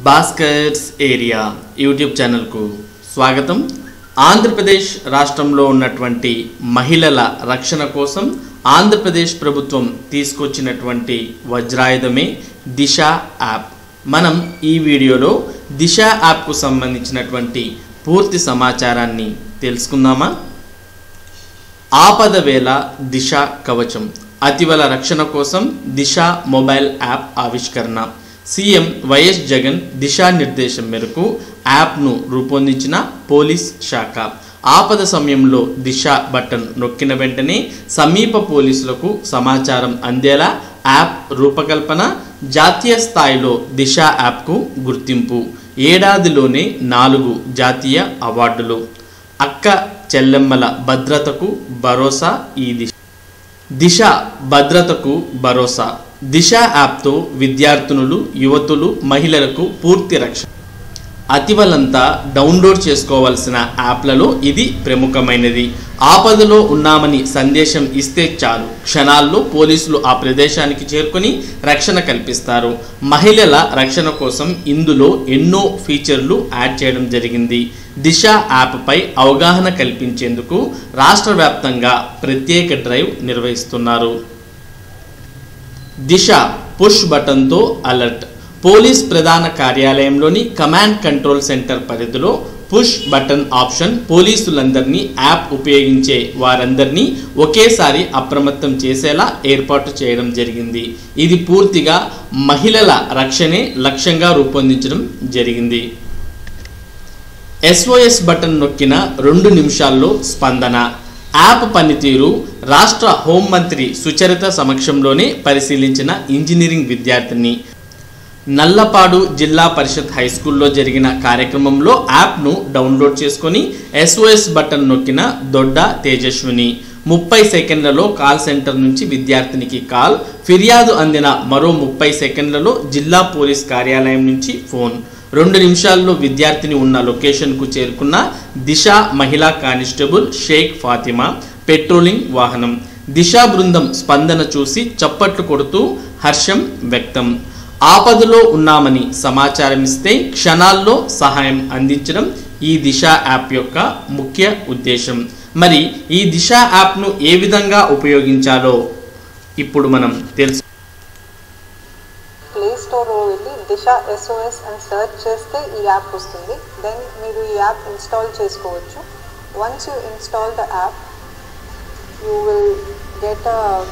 Bhaskar's area YouTube ఛానల్కు స్వాగతం ఆంధ్రప్రదేశ్ రాష్ట్రంలో ఉన్నటువంటి మహిళల రక్షణ కోసం ఆంధ్రప్రదేశ్ ప్రభుత్వం తీసుకొచ్చినటువంటి వజ్రాయుధమే దిశ యాప్ మనం ఈ వీడియోలో దిశ యాప్కు సంబంధించినటువంటి పూర్తి సమాచారాన్ని తెలుసుకుందామా ఆపద వేళ దిశ కవచం అతివల రక్షణ కోసం దిశ మొబైల్ యాప్ ఆవిష్కరణ సీఎం వైఎస్ జగన్ దిశానిర్దేశం మేరకు యాప్ను రూపొందించిన పోలీస్ శాఖ ఆపద సమయంలో దిశ బటన్ నొక్కిన వెంటనే సమీప పోలీసులకు సమాచారం అందేలా యాప్ రూపకల్పన జాతీయ స్థాయిలో దిశ యాప్కు గుర్తింపు ఏడాదిలోనే నాలుగు జాతీయ అవార్డులు అక్క చెల్లెమ్మల భద్రతకు భరోసా ఈ దిశ దిశ భద్రతకు భరోసా దిశ యాప్తో విద్యార్థినులు యువతులు మహిళలకు పూర్తి రక్షణ అతివలంతా డౌన్లోడ్ చేసుకోవాల్సిన యాప్లలో ఇది ప్రముఖమైనది ఆపదలో ఉన్నామని సందేశం ఇస్తే చాలు క్షణాల్లో పోలీసులు ఆ ప్రదేశానికి చేరుకొని రక్షణ కల్పిస్తారు మహిళల రక్షణ కోసం ఇందులో ఎన్నో ఫీచర్లు యాడ్ చేయడం జరిగింది దిశ యాప్పై అవగాహన కల్పించేందుకు రాష్ట్ర వ్యాప్తంగా ప్రత్యేక డ్రైవ్ నిర్వహిస్తున్నారు దిశ పుష్ బటన్తో అలర్ట్ పోలీస్ ప్రధాన కార్యాలయంలోని కమాండ్ కంట్రోల్ సెంటర్ పరిధిలో పుష్ బటన్ ఆప్షన్ పోలీసులందరినీ యాప్ ఉపయోగించే వారందరినీ ఒకేసారి అప్రమత్తం చేసేలా ఏర్పాటు చేయడం జరిగింది ఇది పూర్తిగా మహిళల రక్షణే లక్ష్యంగా రూపొందించడం జరిగింది ఎస్ఓఎస్ బటన్ నొక్కిన రెండు నిమిషాల్లో స్పందన యాప్ పనితీరు రాష్ట్ర హోంమంత్రి సుచరిత సమక్షంలోనే పరిశీలించిన ఇంజనీరింగ్ విద్యార్థిని నల్లపాడు జిల్లా పరిషత్ హై స్కూల్లో జరిగిన కార్యక్రమంలో యాప్ను డౌన్లోడ్ చేసుకొని ఎస్ఓఎస్ బటన్ నొక్కిన దొడ్డ తేజస్విని ముప్పై సెకండ్లలో కాల్ సెంటర్ నుంచి విద్యార్థినికి కాల్ ఫిర్యాదు అందిన మరో ముప్పై సెకండ్లలో జిల్లా పోలీస్ కార్యాలయం నుంచి ఫోన్ రెండు నిమిషాల్లో విద్యార్థిని ఉన్న లొకేషన్కు చేరుకున్న దిశ మహిళా కానిస్టేబుల్ షేక్ ఫాతిమా పెట్రోలింగ్ వాహనం దిశా బృందం స్పందన చూసి చప్పట్లు కొడుతూ హర్షం వ్యక్తం ఆపదలో ఉన్నామని సమాచారం ఇస్తే క్షణాల్లో సహాయం అందించడం ఈ దిశ యాప్ యొక్క ముఖ్య ఉద్దేశం మరి ఈ దిశ యాప్ను ఏ విధంగా ఉపయోగించాలో ఇప్పుడు మనం తెలుసు ప్లే స్టోర్లో వెళ్ళి దిశ ఎస్ఓఎస్ అని సెర్చ్ చేస్తే ఈ యాప్ వస్తుంది దెన్ మీరు ఈ యాప్ ఇన్స్టాల్ చేసుకోవచ్చు once you install the app you will get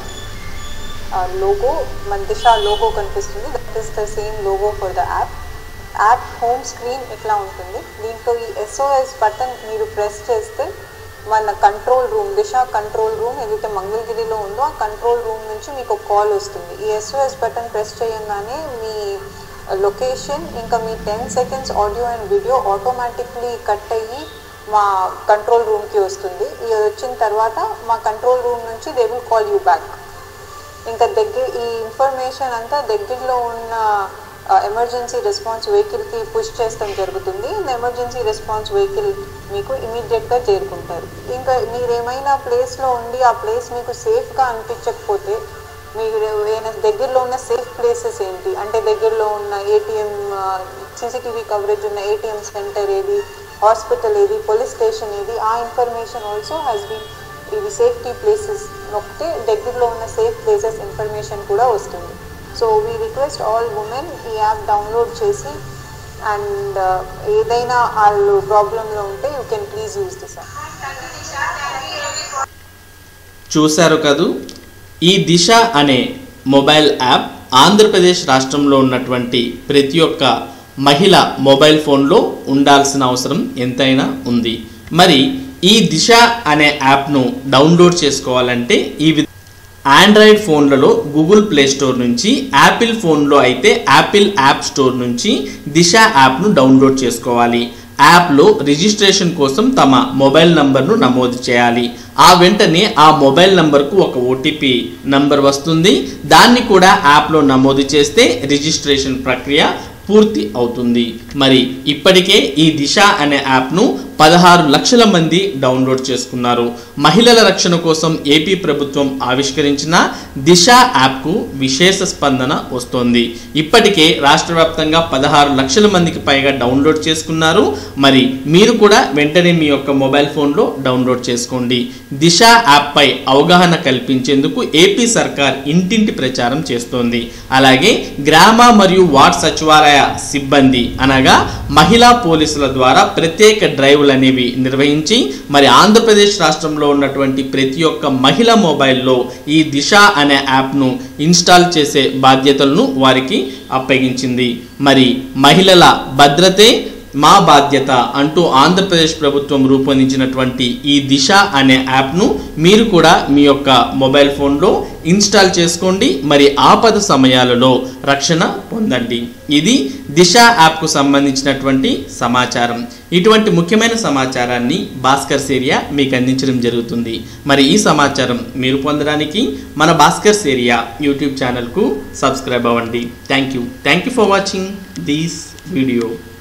logo మన దిశ లోగో కనిపిస్తుంది that is the same logo for the app app home screen ఇట్లా ఉంటుంది దీంట్లో ఈ ఎస్ఓఎస్ బటన్ మీరు ప్రెస్ చేస్తే మన control room Disha control room ఏదైతే మంగళగిరిలో ఉందో ఆ కంట్రోల్ రూమ్ నుంచి మీకు కాల్ వస్తుంది ఈ ఎస్ఓఎస్ బటన్ ప్రెస్ చేయంగానే మీ లొకేషన్ ఇంకా మీ ten seconds audio and video automatically cut అయ్యి మా కంట్రోల్ రూమ్కి వస్తుంది ఇది వచ్చిన తర్వాత మా కంట్రోల్ రూమ్ నుంచి they will call you back ఇంకా దగ్గర ఈ ఇన్ఫర్మేషన్ అంతా దగ్గరలో ఉన్న ఎమర్జెన్సీ రెస్పాన్స్ వెహికల్కి పుష్ చేస్తాం జరుగుతుంది ఎమర్జెన్సీ రెస్పాన్స్ వెహికల్ మీకు ఇమీడియట్గా చేరుకుంటారు ఇంకా మీరు ఏమైనా ప్లేస్లో ఉండి ఆ ప్లేస్ మీకు సేఫ్గా అనిపించకపోతే మీరు ఏమైనా దగ్గరలో ఉన్న సేఫ్ ప్లేసెస్ ఏంటి అంటే దగ్గరలో ఉన్న ఏటీఎం సీసీటీవీ కవరేజ్ ఉన్న ఏటీఎం సెంటర్ ఏది హాస్పిటల్ ఏది పోలీస్ స్టేషన్ ఏది ఆ ఇన్ఫర్మేషన్ ఆల్సో హ్యాస్ బీన్ ఇవి సేఫ్టీ ప్లేసెస్ నొక్కితే దగ్గరలో ఉన్న సేఫ్ ప్లేసెస్ ఇన్ఫర్మేషన్ కూడా వస్తుంది so we request all women ఈ యాప్ డౌన్లోడ్ చేసి అండ్ ఏదైనా వాళ్ళు ప్రాబ్లంలో ఉంటే you can please use this app చూశారు కదూ ఈ దిశ అనే మొబైల్ యాప్ ఆంధ్రప్రదేశ్ రాష్ట్రంలో ఉన్నటువంటి ప్రతి ఒక్క మహిళ మొబైల్ ఫోన్లో ఉండాల్సిన అవసరం ఎంతైనా ఉంది మరి ఈ దిశ అనే యాప్ను డౌన్లోడ్ చేసుకోవాలంటే ఈ వి- ఆండ్రాయిడ్ ఫోన్లలో గూగుల్ ప్లే స్టోర్ నుంచి యాపిల్ ఫోన్లో అయితే యాపిల్ యాప్ స్టోర్ నుంచి దిశ యాప్ను డౌన్లోడ్ చేసుకోవాలి యాప్లో రిజిస్ట్రేషన్ కోసం తమ మొబైల్ నంబర్ను నమోదు చేయాలి ఆ వెంటనే ఆ మొబైల్ నంబర్కు ఒక ఓటీపీ నంబర్ వస్తుంది దాన్ని కూడా యాప్లో నమోదు చేస్తే రిజిస్ట్రేషన్ ప్రక్రియ పూర్తి అవుతుంది మరి ఇప్పటికే ఈ దిశ అనే యాప్ను పదహారు లక్షల మంది డౌన్లోడ్ చేసుకున్నారు మహిళల రక్షణ కోసం ఏపీ ప్రభుత్వం ఆవిష్కరించిన దిశ యాప్కు విశేష స్పందన వస్తోంది ఇప్పటికే రాష్ట్ర వ్యాప్తంగా పదహారు లక్షల మందికి పైగా డౌన్లోడ్ చేసుకున్నారు మరి మీరు కూడా వెంటనే మీ యొక్క మొబైల్ ఫోన్లో డౌన్లోడ్ చేసుకోండి దిశ యాప్పై అవగాహన కల్పించేందుకు ఏపీ సర్కార్ ఇంటింటి ప్రచారం చేస్తోంది అలాగే గ్రామ మరియు వార్డ్ సచివాలయ సిబ్బంది అనగా మహిళా పోలీసుల ద్వారా ప్రత్యేక డ్రైవ్లు అనేవి నిర్వహించి మరి ఆంధ్రప్రదేశ్ రాష్ట్రంలో ఉన్నటువంటి ప్రతి ఒక్క మహిళ మొబైల్లో ఈ దిశ అనే యాప్ను ఇన్స్టాల్ చేసే బాధ్యతలను వారికి అప్పగించింది మరి మహిళల భద్రతే మా బాధ్యత అంటూ ఆంధ్రప్రదేశ్ ప్రభుత్వం రూపొందించినటువంటి ఈ దిశ అనే యాప్ను మీరు కూడా మీ యొక్క మొబైల్ ఫోన్లో ఇన్స్టాల్ చేసుకోండి మరి ఆపద సమయాలలో రక్షణ పొందండి ఇది దిశ యాప్కు సంబంధించినటువంటి సమాచారం ఇటువంటి ముఖ్యమైన సమాచారాన్ని భాస్కర్ ఏరియా మీకు అందించడం జరుగుతుంది మరి ఈ సమాచారం మీరు పొందడానికి మన భాస్కర్ ఏరియా యూట్యూబ్ ఛానల్కు సబ్స్క్రైబ్ అవ్వండి thank you thank you for watching this video